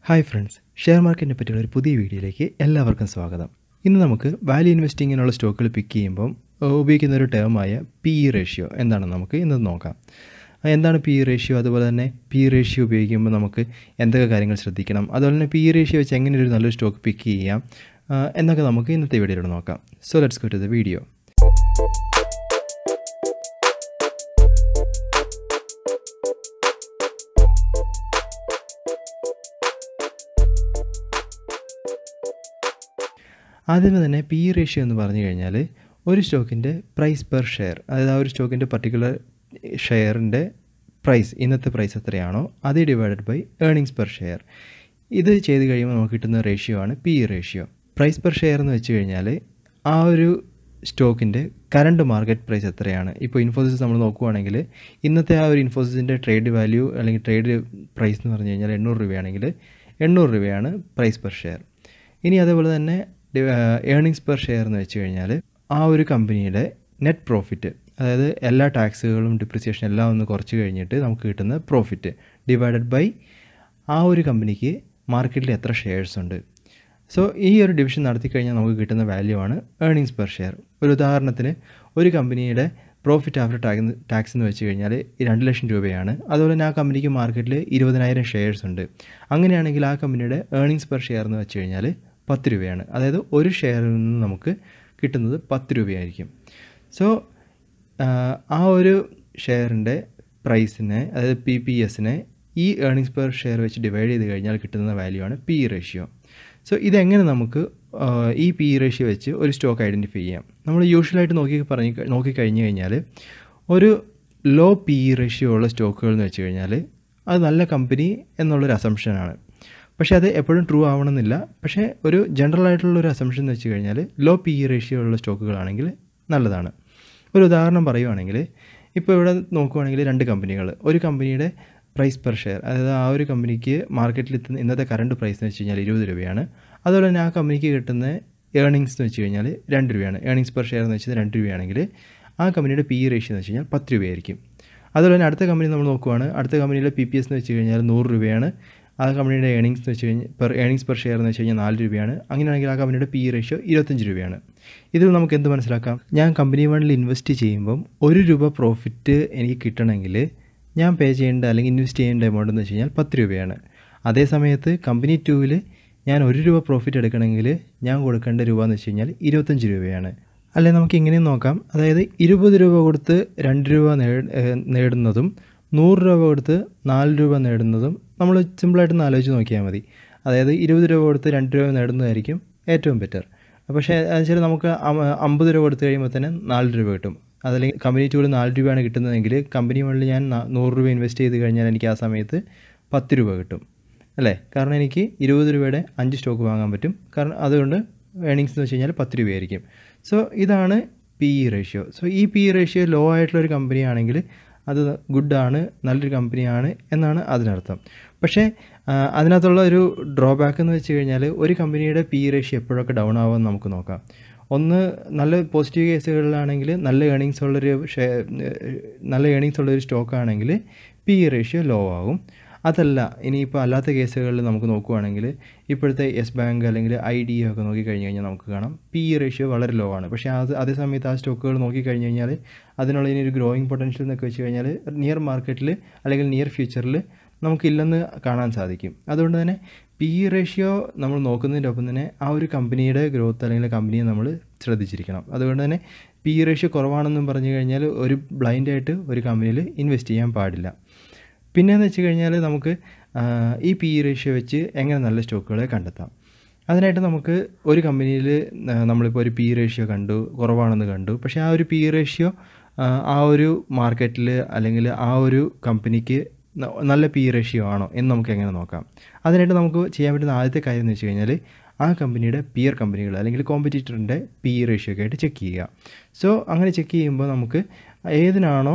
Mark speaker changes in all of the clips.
Speaker 1: hi friends share മാർക്കറ്റിനെ പറ്റിയുള്ള ഒരു പുതിയ വീഡിയോയിലേക്ക് എല്ലാവർക്കും സ്വാഗതം ഇന്ന് നമുക്ക് വാല്യൂ ഇൻവെസ്റ്റിങ്ങിനുള്ള സ്റ്റോക്കുകൾ പിക്ക് ചെയ്യുമ്പം ഏഹ്, ഉപയോഗിക്കുന്ന ഒരു ടേമായ പി ഇ റേഷ്യോ എന്താണെന്ന് നമുക്ക് ഇന്ന് നോക്കാം ആ, എന്താണ് പി ഇ റേഷ്യോ അതുപോലെ തന്നെ പി ഇ റേഷ്യോ ഉപയോഗിക്കുമ്പോൾ നമുക്ക് എന്തൊക്കെ കാര്യങ്ങൾ ശ്രദ്ധിക്കണം അതുപോലെ തന്നെ പി ഇ റേഷ്യോ വെച്ച് എങ്ങനെ ഒരു നല്ലൊരു സ്റ്റോക്ക് പിക്ക് ചെയ്യാം ആ, എന്നൊക്കെ നമുക്ക് ഇന്നത്തെ വീഡിയോയിലൂടെ നോക്കാം so let's go to the video ആദ്യമേ തന്നെ പി ഇ റേഷ്യോ എന്ന് പറഞ്ഞു കഴിഞ്ഞാൽ ഒരു സ്റ്റോക്കിൻ്റെ പ്രൈസ് പെർ ഷെയർ അതായത് ആ ഒരു സ്റ്റോക്കിൻ്റെ പർട്ടിക്കുലർ ഷെയറിൻ്റെ പ്രൈസ് ഇന്നത്തെ പ്രൈസ് എത്രയാണോ അത് divided by earnings per share ഇത് ചെയ്ത് കഴിയുമ്പോൾ നമുക്ക് കിട്ടുന്ന റേഷ്യോ ആണ് P E ratio price per share എന്ന് വെച്ച് കഴിഞ്ഞാൽ ആ ഒരു സ്റ്റോക്കിൻ്റെ കറണ്ട് മാർക്കറ്റ് പ്രൈസ് എത്രയാണ് ഇപ്പോൾ ഇൻഫോസിസ് നമ്മൾ നോക്കുവാണെങ്കിൽ ഇന്നത്തെ ആ ഒരു ഇൻഫോസിസിൻ്റെ ട്രേഡ് വാല്യൂ അല്ലെങ്കിൽ ട്രേഡ് പ്രൈസ് എന്ന് പറഞ്ഞു കഴിഞ്ഞാൽ എണ്ണൂറ് രൂപയാണെങ്കിൽ എണ്ണൂറ് രൂപയാണ് പ്രൈസ് പെർ ഷെയർ ഇനി അതേപോലെ തന്നെ ഏർണിങ്സ് പെർ ഷെയർ എന്ന് വെച്ച് കഴിഞ്ഞാൽ ആ ഒരു കമ്പനിയുടെ നെറ്റ് പ്രോഫിറ്റ് അതായത് എല്ലാ ടാക്സുകളും ഡിപ്രിസിയേഷൻ എല്ലാം ഒന്ന് കുറച്ച് കഴിഞ്ഞിട്ട് നമുക്ക് കിട്ടുന്ന പ്രോഫിറ്റ് ഡിവൈഡഡ് ബൈ ആ ഒരു കമ്പനിക്ക് മാർക്കറ്റിൽ എത്ര ഷെയർസ് ഉണ്ട് സോ ഈ ഒരു ഡിവിഷൻ നടത്തി കഴിഞ്ഞാൽ നമുക്ക് കിട്ടുന്ന വാല്യൂ ആണ് ഏർണിങ്സ് പെർ ഷെയർ ഒരു ഉദാഹരണത്തിന് ഒരു കമ്പനിയുടെ പ്രോഫിറ്റ് ആഫ്റ്റർ ടാക്സ് ടാക്സ് എന്ന് വെച്ച് കഴിഞ്ഞാൽ രണ്ട് ലക്ഷം രൂപയാണ് അതുപോലെ തന്നെ ആ കമ്പനിക്ക് മാർക്കറ്റിൽ ഇരുപതിനായിരം ഷെയർസ് ഉണ്ട് അങ്ങനെയാണെങ്കിൽ ആ കമ്പനിയുടെ ഏർണിങ്സ് പെർ ഷെയർ എന്ന് വെച്ച് കഴിഞ്ഞാൽ പത്ത് രൂപയാണ് അതായത് ഒരു ഷെയറിൽ നിന്ന് നമുക്ക് കിട്ടുന്നത് പത്ത് രൂപയായിരിക്കും സോ ആ ഒരു ഷെയറിൻ്റെ പ്രൈസിനെ അതായത് പി പി എസിനെ ഈ ഏർണിങ്സ് പെർ ഷെയർ വെച്ച് ഡിവൈഡ് ചെയ്ത് കഴിഞ്ഞാൽ കിട്ടുന്ന വാല്യൂ ആണ് പി റേഷ്യോ സോ ഇതെങ്ങനെ നമുക്ക് ആ, ഈ പി റേഷ്യോ വെച്ച് ഒരു സ്റ്റോക്ക് ഐഡൻറ്റിഫൈ ചെയ്യാം നമ്മൾ യൂഷ്വലായിട്ട് നോക്കി പറഞ്ഞ് നോക്കി കഴിഞ്ഞ് കഴിഞ്ഞാൽ ഒരു ലോ പി റേഷ്യോ ഉള്ള സ്റ്റോക്കുകൾ എന്ന് വെച്ച് കഴിഞ്ഞാൽ അത് നല്ല കമ്പനി എന്നുള്ളൊരു അസംഷനാണ് പക്ഷേ അത് എപ്പോഴും ട്രൂ ആവണമെന്നില്ല പക്ഷേ ഒരു ജനറൽ ആയിട്ടുള്ള ഒരു അസംഷൻ എന്ന് വെച്ച് കഴിഞ്ഞാൽ ലോ പി ഇ റേഷ്യോ ഉള്ള സ്റ്റോക്കുകളാണെങ്കിൽ നല്ലതാണ് ഒരു ഉദാഹരണം പറയുവാണെങ്കിൽ ഇപ്പോൾ ഇവിടെ നോക്കുവാണെങ്കിൽ രണ്ട് കമ്പനികൾ ഒരു കമ്പനിയുടെ പ്രൈസ് പെർ ഷെയർ അതായത് ആ ഒരു കമ്പനിക്ക് മാർക്കറ്റിൽ എത്തുന്ന ഇന്നത്തെ കറണ്ട് പ്രൈസ് എന്ന് വെച്ച് കഴിഞ്ഞാൽ ഇരുപത് രൂപയാണ് അതുപോലെ തന്നെ ആ കമ്പനിക്ക് കിട്ടുന്ന ഏർണിങ്സ് എന്ന് വെച്ച് കഴിഞ്ഞാൽ രണ്ട് രൂപയാണ് ഏർണിങ്സ് പെർ ഷെയർ എന്ന് വെച്ചാൽ രണ്ട് രൂപയാണെങ്കിൽ ആ കമ്പനിയുടെ പി ഇ റേഷ്യോ എന്ന് വെച്ച് കഴിഞ്ഞാൽ പത്ത് രൂപയായിരിക്കും അതുപോലെ തന്നെ അടുത്ത കമ്പനി നമ്മൾ നോക്കുവാണ് അടുത്ത കമ്പനിയിലെ പി പി എസ് എന്ന് വെച്ച് കഴിഞ്ഞാൽ നൂറ് രൂപയാണ് ആ കമ്പനിയുടെ ഏണിങ്സ് എന്ന് വെച്ച് കഴിഞ്ഞാൽ പെർ ഏണിങ്സ് പെർ ഷെയർ എന്ന് വെച്ച് കഴിഞ്ഞാൽ നാല് രൂപയാണ് അങ്ങനെയാണെങ്കിൽ ആ കമ്പനിയുടെ പി റേഷ്യോ ഇരുപത്തഞ്ച് രൂപയാണ് ഇതിൽ നമുക്ക് എന്ത് മനസ്സിലാക്കാം ഞാൻ കമ്പനി വണ്ണിൽ ഇൻവെസ്റ്റ് ചെയ്യുമ്പം ഒരു രൂപ പ്രോഫിറ്റ് എനിക്ക് കിട്ടണമെങ്കിൽ ഞാൻ പേ ചെയ്യേണ്ട അല്ലെങ്കിൽ ഇൻവെസ്റ്റ് ചെയ്യേണ്ട എമൗണ്ട് എന്ന് വെച്ച് കഴിഞ്ഞാൽ പത്ത് രൂപയാണ് അതേ സമയത്ത് കമ്പനി ടൂവിൽ ഞാൻ ഒരു രൂപ പ്രോഫിറ്റ് എടുക്കണമെങ്കിൽ ഞാൻ കൊടുക്കേണ്ട രൂപ എന്ന് വെച്ച് കഴിഞ്ഞാൽ ഇരുപത്തഞ്ച് രൂപയാണ് അല്ലെ നമുക്ക് ഇങ്ങനെയും നോക്കാം അതായത് ഇരുപത് രൂപ കൊടുത്ത് രണ്ട് രൂപ നേട് ഏഹ് നേടുന്നതും നൂറ് രൂപ കൊടുത്ത് നാല് രൂപ നേടുന്നതും നമ്മൾ സിമ്പിളായിട്ട് ഒന്ന് ആലോചിച്ച് നോക്കിയാൽ മതി അതായത് ഇരുപത് രൂപ കൊടുത്ത് രണ്ട് രൂപ നേടുന്നതായിരിക്കും ഏറ്റവും ബെറ്റർ പക്ഷേ എന്നുവെച്ചാൽ നമുക്ക് അമ- അമ്പത് രൂപ കൊടുത്ത് കഴിയുമ്പോൾ തന്നെ നാല് രൂപ കിട്ടും അതല്ലെങ്കിൽ കമ്പനി ടൂവിൽ നാല് രൂപയാണ് കിട്ടുന്നതെങ്കിൽ കമ്പനി വണ്ണിൽ ഞാൻ നാ- നൂറ് രൂപ ഇൻവെസ്റ്റ് ചെയ്ത് കഴിഞ്ഞാൽ എനിക്ക് ആ സമയത്ത് പത്ത് രൂപ കിട്ടും അല്ലേ കാരണം എനിക്ക് ഇരുപത് രൂപയുടെ അഞ്ച് സ്റ്റോക്ക് വാങ്ങാൻ പറ്റും കാരണം അതുകൊണ്ട് ഏണിങ്സ് എന്ന് വെച്ച് കഴിഞ്ഞാൽ പത്ത് രൂപയായിരിക്കും സോ ഇതാണ് പി ഇ റേഷ്യോ സോ ഈ പി ഇ റേഷ്യോ ലോ ആയിട്ടുള്ള ഒരു കമ്പനി ആണെങ്കിൽ അത് ഗുഡാണ് നല്ലൊരു കമ്പനിയാണ് എന്നാണ് അതിനർത്ഥം പക്ഷേ ആ, അതിനകത്തുള്ള ഒരു ഡ്രോബാക്ക് എന്ന് വെച്ച് കഴിഞ്ഞാൽ ഒരു കമ്പനിയുടെ പി ഇ റേഷ്യോ എപ്പോഴൊക്കെ ഡൗൺ ആവുമെന്ന് നമുക്ക് നോക്കാം ഒന്ന് നല്ല പോസിറ്റീവ് കേസുകളിലാണെങ്കിൽ നല്ല ഏണിങ്സ് ഉള്ളൊരു ഷെയർ നല്ല ഏണിങ്സ് ഉള്ളൊരു സ്റ്റോക്ക് ആണെങ്കിൽ പി ഇ റേഷ്യോ ലോ ആകും അതല്ല ഇനിയിപ്പോൾ അല്ലാത്ത കേസുകളിൽ നമുക്ക് നോക്കുവാണെങ്കിൽ ഇപ്പോഴത്തെ യെസ് ബാങ്ക് അല്ലെങ്കിൽ ഐ ഡി ഒക്കെ നോക്കിക്കഴിഞ്ഞ് കഴിഞ്ഞാൽ നമുക്ക് കാണാം പി ഇ റേഷ്യോ വളരെ ലോ ആണ് പക്ഷേ അത് അതേ സമയത്ത് ആ സ്റ്റോക്കുകൾ നോക്കിക്കഴിഞ്ഞ് കഴിഞ്ഞാൽ അതിനുള്ള ഇനി ഒരു ഗ്രോയിങ് പൊട്ടൻഷ്യൽ എന്നൊക്കെ വെച്ച് കഴിഞ്ഞാൽ നിയർ മാർക്കറ്റിൽ അല്ലെങ്കിൽ നിയർ ഫ്യൂച്ചറിൽ നമുക്കില്ലെന്ന് കാണാൻ സാധിക്കും അതുകൊണ്ട് തന്നെ പി ഇ റേഷ്യോ നമ്മൾ നോക്കുന്നതിൻ്റെ ഒപ്പം തന്നെ ആ ഒരു കമ്പനിയുടെ ഗ്രോത്ത് അല്ലെങ്കിൽ കമ്പനിയെ നമ്മൾ ശ്രദ്ധിച്ചിരിക്കണം അതുകൊണ്ട് തന്നെ പി ഇ റേഷ്യോ കുറവാണെന്നും പറഞ്ഞു കഴിഞ്ഞാൽ ഒരു ബ്ലൈൻഡായിട്ട് ഒരു കമ്പനിയിൽ ഇൻവെസ്റ്റ് ചെയ്യാൻ പാടില്ല പിന്നെയെന്ന് വെച്ച് കഴിഞ്ഞാൽ നമുക്ക് ആ, ഈ പി ഇ റേഷ്യോ വെച്ച് എങ്ങനെ നല്ല സ്റ്റോക്കുകളെ കണ്ടെത്താം അതിനായിട്ട് നമുക്ക് ഒരു കമ്പനിയിൽ നമ്മളിപ്പോൾ ഒരു പി ഇ റേഷ്യോ കണ്ടു കുറവാണെന്ന് കണ്ടു പക്ഷേ ആ ഒരു പി ഇ റേഷ്യോ ആ ഒരു മാർക്കറ്റിൽ അല്ലെങ്കിൽ ആ ഒരു കമ്പനിക്ക് ന- നല്ല പി ഇ റേഷ്യോ ആണോ എന്ന് നമുക്ക് എങ്ങനെ നോക്കാം അതിനായിട്ട് നമുക്ക് ചെയ്യാൻ പറ്റുന്ന ആദ്യത്തെ കാര്യം എന്ന് വെച്ച് കഴിഞ്ഞാൽ ആ കമ്പനിയുടെ പിയർ കമ്പനികൾ അല്ലെങ്കിൽ കോമ്പറ്റീറ്ററിൻ്റെ പി ഇ റേഷ്യോ ഒക്കെ ആയിട്ട് ചെക്ക് ചെയ്യുക സോ അങ്ങനെ ചെക്ക് ചെയ്യുമ്പോൾ നമുക്ക് ഏതിനാണോ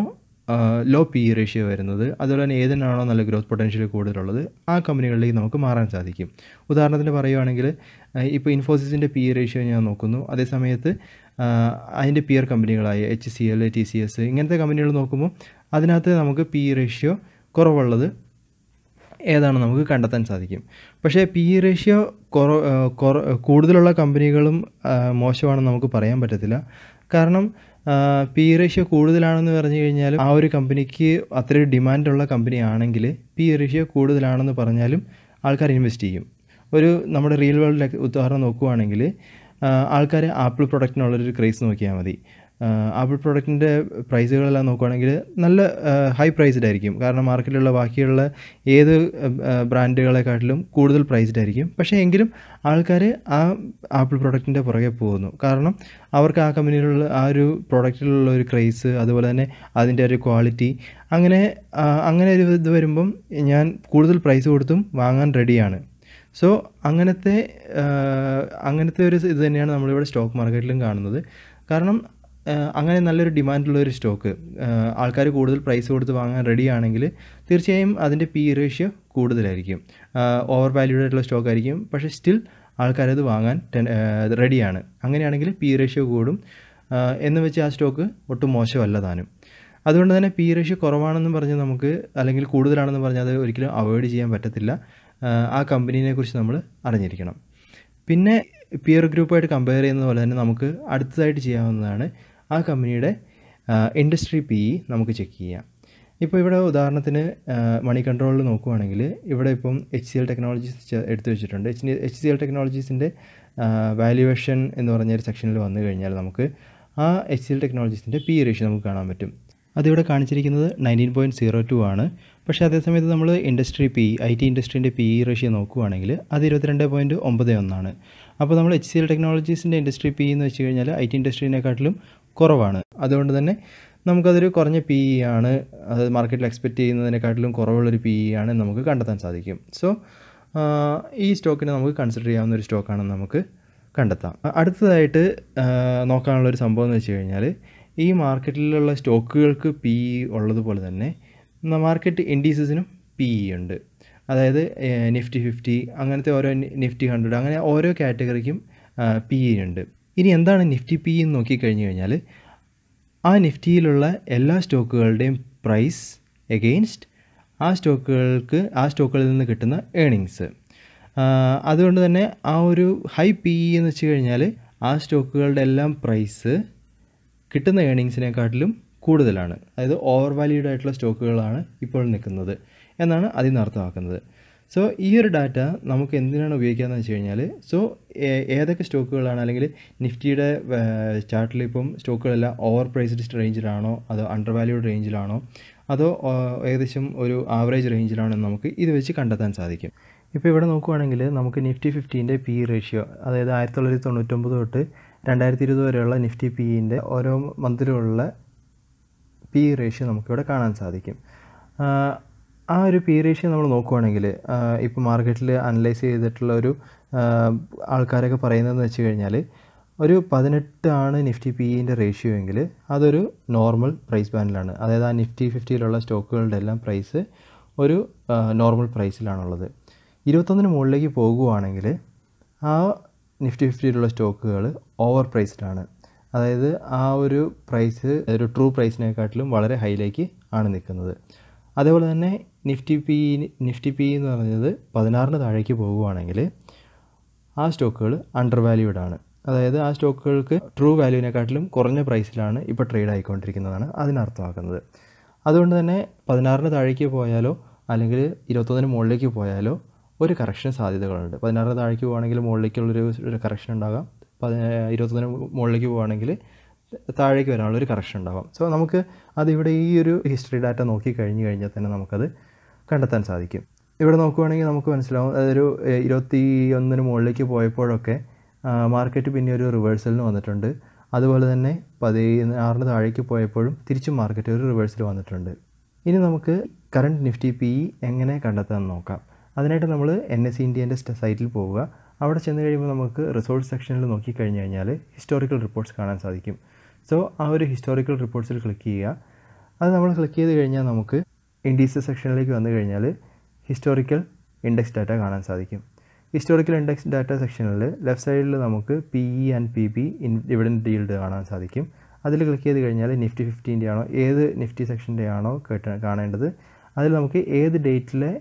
Speaker 1: ലോ പി ഇ റേഷ്യോ വരുന്നത് അതുപോലെ തന്നെ ഏതിനാണോ നല്ല ഗ്രോത്ത് പൊട്ടൻഷ്യൽ കൂടുതലുള്ളത് ആ കമ്പനികളിലേക്ക് നമുക്ക് മാറാൻ സാധിക്കും ഉദാഹരണത്തിന് പറയുവാണെങ്കിൽ ഇപ്പോൾ ഇൻഫോസിസിൻ്റെ പി ഇ റേഷ്യോ ഞാൻ നോക്കുന്നു അതേ സമയത്ത് ആ, അതിൻ്റെ പിയർ കമ്പനികളായ H C L T C S ഇങ്ങനത്തെ കമ്പനികൾ നോക്കുമ്പോൾ അതിനകത്ത് നമുക്ക് പി ഇ റേഷ്യോ കുറവുള്ളത് ഏതാണ് നമുക്ക് കണ്ടെത്താൻ സാധിക്കും പക്ഷേ പി ഇ റേഷ്യോ കുറ കുറ കൂടുതലുള്ള കമ്പനികളും ആ, മോശമാണെന്ന് നമുക്ക് പറയാൻ പറ്റത്തില്ല കാരണം പി ഇ റേഷ്യോ കൂടുതലാണെന്ന് പറഞ്ഞു കഴിഞ്ഞാൽ ആ ഒരു കമ്പനിക്ക് അത്രയും ഡിമാൻഡുള്ള കമ്പനി ആണെങ്കിൽ പി ഇ റേഷ്യോ കൂടുതലാണെന്ന് പറഞ്ഞാലും ആൾക്കാർ ഇൻവെസ്റ്റ് ചെയ്യും ഒരു നമ്മുടെ റിയൽ വേൾഡ് ഉദാഹരണം നോക്കുവാണെങ്കിൽ ആൾക്കാർ ആപ്പിൾ പ്രൊഡക്റ്റിനുള്ളൊരു ക്രേസ് നോക്കിയാൽ മതി ആപ്പിൾ പ്രൊഡക്റ്റിൻ്റെ പ്രൈസുകളെല്ലാം നോക്കുവാണെങ്കിൽ നല്ല ഹൈ പ്രൈസ്ഡ് ആയിരിക്കും കാരണം മാർക്കറ്റിലുള്ള ബാക്കിയുള്ള ഏത് ബ്രാൻഡുകളെക്കാട്ടിലും കൂടുതൽ പ്രൈസ്ഡ് ആയിരിക്കും പക്ഷേ എങ്കിലും ആൾക്കാർ ആ ആപ്പിൾ പ്രൊഡക്റ്റിൻ്റെ പുറകെ പോകുന്നു കാരണം അവർക്ക് ആ കമ്പനിയിലുള്ള ആ ഒരു പ്രൊഡക്റ്റിലുള്ള ഒരു ക്രേസ് അതുപോലെ തന്നെ അതിൻ്റെ ഒരു ക്വാളിറ്റി അങ്ങനെ ആ, അങ്ങനെ ഒരു ഇത് വരുമ്പം ഞാൻ കൂടുതൽ പ്രൈസ് കൊടുത്തും വാങ്ങാൻ റെഡിയാണ് സോ അങ്ങനത്തെ ആ, അങ്ങനത്തെ ഒരു ഇത് തന്നെയാണ് നമ്മളിവിടെ സ്റ്റോക്ക് മാർക്കറ്റിലും കാണുന്നത് കാരണം ആ, അങ്ങനെ നല്ലൊരു ഡിമാൻഡുള്ള ഒരു സ്റ്റോക്ക് ആൾക്കാർ കൂടുതൽ പ്രൈസ് കൊടുത്ത് വാങ്ങാൻ റെഡി ആണെങ്കിൽ തീർച്ചയായും അതിൻ്റെ പി റേഷ്യോ കൂടുതലായിരിക്കും ഓവർ വാല്യൂഡ് ആയിട്ടുള്ള സ്റ്റോക്ക് ആയിരിക്കും പക്ഷേ സ്റ്റിൽ ആൾക്കാരത് വാങ്ങാൻ റെഡിയാണ് അങ്ങനെയാണെങ്കിൽ പി റേഷ്യോ കൂടും ആ, എന്ന് വെച്ച് ആ സ്റ്റോക്ക് ഒട്ടും മോശമല്ല താനും അതുകൊണ്ട് തന്നെ പി റേഷ്യോ കുറവാണെന്ന് പറഞ്ഞ് നമുക്ക് അല്ലെങ്കിൽ കൂടുതലാണെന്ന് പറഞ്ഞാൽ അത് ഒരിക്കലും അവോയ്ഡ് ചെയ്യാൻ പറ്റത്തില്ല ആ, ആ കമ്പനീനെ കുറിച്ച് നമ്മൾ അറിഞ്ഞിരിക്കണം പിന്നെ പിയർ ഗ്രൂപ്പായിട്ട് കമ്പയർ ചെയ്യുന്ന പോലെ തന്നെ നമുക്ക് അടുത്തതായിട്ട് ചെയ്യാവുന്നതാണ് ആ കമ്പനിയുടെ ഇൻഡസ്ട്രി പി ഇ നമുക്ക് ചെക്ക് ചെയ്യാം ഇപ്പോൾ ഇവിടെ ഉദാഹരണത്തിന് മണി കൺട്രോളിൽ നോക്കുവാണെങ്കിൽ ഇവിടെ ഇപ്പം എച്ച് സി എൽ ടെക്നോളജീസ് എടുത്തു വെച്ചിട്ടുണ്ട് എച്ച് എച്ച് സി എൽ ടെക്നോളജീസിൻ്റെ വാല്യുവേഷൻ എന്ന് പറഞ്ഞൊരു സെക്ഷനിൽ വന്നു കഴിഞ്ഞാൽ നമുക്ക് ആ എച്ച് സി എൽ ടെക്നോളജീസിൻ്റെ പി റേഷ്യോ നമുക്ക് കാണാൻ പറ്റും അതിവിടെ കാണിച്ചിരിക്കുന്നത് നയൻറ്റീൻ പോയിൻറ്റ് സീറോ ടു ആണ് പക്ഷേ അതേസമയത്ത് നമ്മൾ ഇൻഡസ്ട്രി പി ഐ ടി ഇൻഡസ്ട്രീൻ്റെ പി ഇ റേഷ്യോ നോക്കുവാണെങ്കിൽ അത് ഇരുപത്തിരണ്ട് പോയിൻറ്റ് ഒമ്പത് ഒന്നാണ് അപ്പോൾ നമ്മൾ എച്ച് സി എൽ ടെക്നോളജീസിൻ്റെ ഇൻഡസ്ട്രി പി എന്ന് വെച്ച് കഴിഞ്ഞാൽ ഐ ടി ഇൻഡസ്ട്രീനെക്കാട്ടിലും കുറവാണ് അതുകൊണ്ട് തന്നെ നമുക്കതൊരു കുറഞ്ഞ പി ഇ ആണ് അത് മാർക്കറ്റിൽ എക്സ്പെക്റ്റ് ചെയ്യുന്നതിനെക്കാട്ടിലും കുറവുള്ളൊരു പി ഇ ആണ് നമുക്ക് കണ്ടെത്താൻ സാധിക്കും സോ ഈ സ്റ്റോക്കിനെ നമുക്ക് കൺസിഡർ ചെയ്യാവുന്ന ഒരു സ്റ്റോക്കാണെന്ന് നമുക്ക് കണ്ടെത്താം അ- അടുത്തതായിട്ട് ആ, നോക്കാനുള്ളൊരു സംഭവം എന്ന് വെച്ച് കഴിഞ്ഞാൽ ഈ മാർക്കറ്റിലുള്ള സ്റ്റോക്കുകൾക്ക് പി ഇ ഉള്ളതുപോലെ തന്നെ ന- മാർക്കറ്റ് ഇൻഡീസസിനും പി ഇ ഉണ്ട് അതായത് ഏഹ്, നിഫ്റ്റി ഫിഫ്റ്റി അങ്ങനത്തെ ഓരോ നി- നിഫ്റ്റി ഹൺഡ്രഡ് അങ്ങനെ ഓരോ കാറ്റഗറിക്കും പി ഇ ഉണ്ട് ഇനി എന്താണ് നിഫ്റ്റി പി എന്ന് നോക്കിക്കഴിഞ്ഞ് കഴിഞ്ഞാൽ ആ നിഫ്റ്റിയിലുള്ള എല്ലാ സ്റ്റോക്കുകളുടെയും പ്രൈസ് എഗെയിൻസ്റ്റ് ആ സ്റ്റോക്കുകൾക്ക് ആ സ്റ്റോക്കുകളിൽ നിന്ന് കിട്ടുന്ന ഏണിങ്സ് അതുകൊണ്ട് തന്നെ ആ ഒരു ഹൈ പി ഇ എന്ന് വെച്ച് കഴിഞ്ഞാൽ ആ സ്റ്റോക്കുകളുടെ എല്ലാം പ്രൈസ് കിട്ടുന്ന ഏണിങ്സിനെക്കാട്ടിലും കൂടുതലാണ് അതായത് ഓവർ വാല്യൂഡ് ആയിട്ടുള്ള സ്റ്റോക്കുകളാണ് ഇപ്പോൾ നിൽക്കുന്നത് എന്നാണ് അതിൽ നിന്ന് അർത്ഥമാക്കുന്നത് സോ ഈ ഒരു ഡാറ്റ നമുക്ക് എന്തിനാണ് ഉപയോഗിക്കാമെന്ന് വെച്ച് കഴിഞ്ഞാൽ സോ ഏതൊക്കെ സ്റ്റോക്കുകളാണ് അല്ലെങ്കിൽ നിഫ്റ്റിയുടെ ചാർട്ടിൽ ഇപ്പം സ്റ്റോക്കുകളെല്ലാം ഓവർ പ്രൈസ്ഡ് റേഞ്ചിലാണോ അതോ അണ്ടർ വാല്യൂഡ് റേഞ്ചിലാണോ അതോ ആ, ഏകദേശം ഒരു ആവറേജ് റേഞ്ചിലാണോ എന്ന് നമുക്ക് ഇത് വെച്ച് കണ്ടെത്താൻ സാധിക്കും ഇപ്പോൾ ഇവിടെ നോക്കുവാണെങ്കിൽ നമുക്ക് നിഫ്റ്റി ഫിഫ്റ്റീൻ്റെ പി റേഷ്യോ അതായത് ആയിരത്തി തൊള്ളായിരത്തി തൊണ്ണൂറ്റൊമ്പത് തൊട്ട് രണ്ടായിരത്തി ഇരുപത് വരെയുള്ള നിഫ്റ്റി പിൻ്റെ ഓരോ മന്തിലുള്ള പി റേഷ്യോ നമുക്കിവിടെ കാണാൻ സാധിക്കും ആ, ആ ഒരു പി റേഷ്യോ നമ്മൾ നോക്കുവാണെങ്കിൽ ഇപ്പോൾ മാർക്കറ്റിൽ അനലൈസ് ചെയ്തിട്ടുള്ള ഒരു ആ, ആൾക്കാരൊക്കെ പറയുന്നതെന്ന് വെച്ച് കഴിഞ്ഞാൽ ഒരു പതിനെട്ടാണ് നിഫ്റ്റി പി ഇൻ്റെ റേഷ്യോ എങ്കിൽ അതൊരു നോർമൽ പ്രൈസ് ബാൻഡിലാണ് അതായത് ആ നിഫ്റ്റി ഫിഫ്റ്റിയിലുള്ള സ്റ്റോക്കുകളുടെ എല്ലാം പ്രൈസ് ഒരു നോർമൽ പ്രൈസിലാണുള്ളത് ഇരുപത്തൊന്നിന് മുകളിലേക്ക് പോകുവാണെങ്കിൽ ആ നിഫ്റ്റി ഫിഫ്റ്റിയിലുള്ള സ്റ്റോക്കുകൾ ഓവർ പ്രൈസ്ഡാണ് അതായത് ആ ഒരു പ്രൈസ് ഒരു ട്രൂ പ്രൈസിനെക്കാട്ടിലും വളരെ ഹൈയിലേക്ക് ആണ് നിൽക്കുന്നത് അതേപോലെ തന്നെ നിഫ്റ്റി പി നിഫ്റ്റി പി എന്ന് പറഞ്ഞത് പതിനാറിന് താഴേക്ക് പോകുവാണെങ്കിൽ ആ സ്റ്റോക്കുകൾ അണ്ടർ വാല്യൂഡ് ആണ് അതായത് ആ സ്റ്റോക്കുകൾക്ക് ട്രൂ വാല്യൂവിനെക്കാട്ടിലും കുറഞ്ഞ പ്രൈസിലാണ് ഇപ്പോൾ ട്രേഡ് ആയിക്കൊണ്ടിരിക്കുന്നതാണ് അതിനർത്ഥമാക്കുന്നത് അതുകൊണ്ട് തന്നെ പതിനാറിന് താഴേക്ക് പോയാലോ അല്ലെങ്കിൽ ഇരുപത്തൊന്നിന് മുകളിലേക്ക് പോയാലോ ഒരു കറക്ഷൻ സാധ്യതകളുണ്ട് പതിനാറിന് താഴേക്ക് പോകുകയാണെങ്കിൽ മുകളിലേക്കുള്ളൊരു ഒരു കറക്ഷൻ ഉണ്ടാകാം പതി ഇരുപത്തൊന്നിന് മുകളിലേക്ക് പോകുകയാണെങ്കിൽ താഴേക്ക് വരാനുള്ള ഒരു കറക്ഷൻ ഉണ്ടാകാം സോ നമുക്ക് അതിവിടെ ഈ ഒരു ഹിസ്റ്ററി ഡാറ്റ നോക്കി കഴിഞ്ഞ് കഴിഞ്ഞാൽ തന്നെ നമുക്കത് കണ്ടെത്താൻ സാധിക്കും ഇവിടെ നോക്കുവാണെങ്കിൽ നമുക്ക് മനസ്സിലാവും അതൊരു ഏഹ്, ഇരുപത്തി ഒന്നിന് മുകളിലേക്ക് പോയപ്പോഴൊക്കെ മാർക്കറ്റ് പിന്നെ ഒരു റിവേഴ്സലിന് വന്നിട്ടുണ്ട് അതുപോലെ തന്നെ പതിനാറിന് താഴേക്ക് പോയപ്പോഴും തിരിച്ചും മാർക്കറ്റ് ഒരു റിവേഴ്സൽ വന്നിട്ടുണ്ട് ഇനി നമുക്ക് കറണ്ട് നിഫ്റ്റി പി ഇ എങ്ങനെ കണ്ടെത്താമെന്ന് നോക്കാം അതിനായിട്ട് നമ്മൾ എൻ എസ് ഇന്ത്യേൻ്റെ സൈറ്റിൽ പോവുക അവിടെ ചെന്ന് കഴിയുമ്പോൾ നമുക്ക് റിസോർട്ട് സെക്ഷനിൽ നോക്കിക്കഴിഞ്ഞ് കഴിഞ്ഞാൽ ഹിസ്റ്റോറിക്കൽ റിപ്പോർട്ട്സ് കാണാൻ സാധിക്കും സോ ആ ഒരു ഹിസ്റ്റോറിക്കൽ റിപ്പോർട്ട്സിൽ ക്ലിക്ക് ചെയ്യുക അത് നമ്മൾ ക്ലിക്ക് ചെയ്ത് കഴിഞ്ഞാൽ നമുക്ക് ഇൻഡീസ് സെക്ഷനിലേക്ക് വന്നു കഴിഞ്ഞാൽ ഹിസ്റ്റോറിക്കൽ ഇൻഡെക്സ് ഡാറ്റ കാണാൻ സാധിക്കും ഹിസ്റ്റോറിക്കൽ ഇൻഡെക്സ് ഡാറ്റ സെക്ഷനിൽ ലെഫ്റ്റ് സൈഡിൽ നമുക്ക് P E and P B in dividend yield കാണാൻ സാധിക്കും അതിൽ ക്ലിക്ക് ചെയ്ത് കഴിഞ്ഞാൽ നിഫ്റ്റി ഫിഫ്റ്റീൻ്റെ ആണോ ഏത് നിഫ്റ്റി സെക്ഷൻ്റെ ആണോ കേട്ട കാണേണ്ടത് അതിൽ നമുക്ക് ഏത് ഡേറ്റിലെ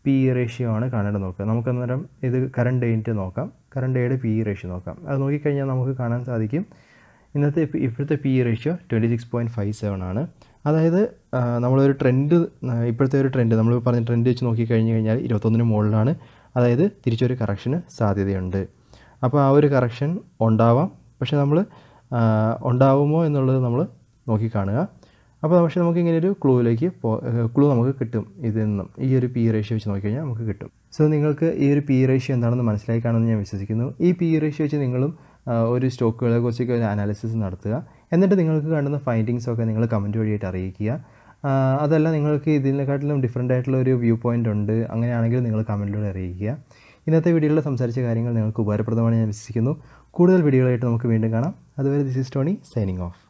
Speaker 1: പി ഇ റേഷ്യോ ആണ് കാണേണ്ടത് നോക്കുക നമുക്ക് അന്നേരം ഇത് കറണ്ട് ഡേറ്റ് നോക്കാം കറണ്ട് ഡേയുടെ പി ഇ റേഷ്യോ നോക്കാം അത് നോക്കിക്കഴിഞ്ഞാൽ നമുക്ക് കാണാൻ സാധിക്കും ഇന്നത്തെ ഇപ്പ- ഇപ്പോഴത്തെ P E ratio twenty six point five seven ആണ് അതായത് ആ, നമ്മളൊരു ട്രെൻഡ് ഇപ്പോഴത്തെ ഒരു ട്രെൻഡ് നമ്മൾ പറഞ്ഞ ട്രെൻഡ് വെച്ച് നോക്കിക്കഴിഞ്ഞ് കഴിഞ്ഞാൽ ഇരുപത്തൊന്നിന് മുകളിലാണ് അതായത് തിരിച്ചൊരു കറക്ഷന് സാധ്യതയുണ്ട് അപ്പോൾ ആ ഒരു കറക്ഷൻ ഉണ്ടാവാം പക്ഷേ നമ്മൾ ഉണ്ടാവുമോ എന്നുള്ളത് നമ്മൾ നോക്കിക്കാണുക അപ്പോൾ പക്ഷേ നമുക്ക് ഇങ്ങനെ ഒരു ക്ലൂവിലേക്ക് പോ ക്ലൂ നമുക്ക് കിട്ടും ഇതിൽ നിന്നും ഈ ഒരു പി റേഷ്യോ വെച്ച് നോക്കിക്കഴിഞ്ഞാൽ നമുക്ക് കിട്ടും സോ നിങ്ങൾക്ക് ഈ ഒരു പി റേഷ്യോ എന്താണെന്ന് മനസ്സിലായി കാണുമെന്ന് ഞാൻ വിശ്വസിക്കുന്നു ഈ പി റേഷ്യോ വെച്ച് നിങ്ങളും ആ, ഒരു സ്റ്റോക്കുകളെ കുറിച്ചൊക്കെ ഒരു അനാലിസിസ് നടത്തുക എന്നിട്ട് നിങ്ങൾക്ക് കാണുന്ന ഫൈൻഡിങ്സ് ഒക്കെ നിങ്ങൾ കമൻറ്റ് വഴിയായിട്ട് അറിയിക്കുക ആ, അതല്ല നിങ്ങൾക്ക് ഇതിനെക്കാട്ടിലും ഡിഫറെൻ്റ് ആയിട്ടുള്ള ഒരു വ്യൂ പോയിൻ്റ് ഉണ്ട് അങ്ങനെയാണെങ്കിൽ നിങ്ങൾ കമൻറ്റിലൂടെ അറിയിക്കുക ഇന്നത്തെ വീഡിയോയിൽ സംസാരിച്ച കാര്യങ്ങൾ നിങ്ങൾക്ക് ഉപകാരപ്രദമാണ് ഞാൻ വിശ്വസിക്കുന്നു കൂടുതൽ വീഡിയോകളായിട്ട് നമുക്ക് വീണ്ടും കാണാം അതുവരെ this is Tony signing of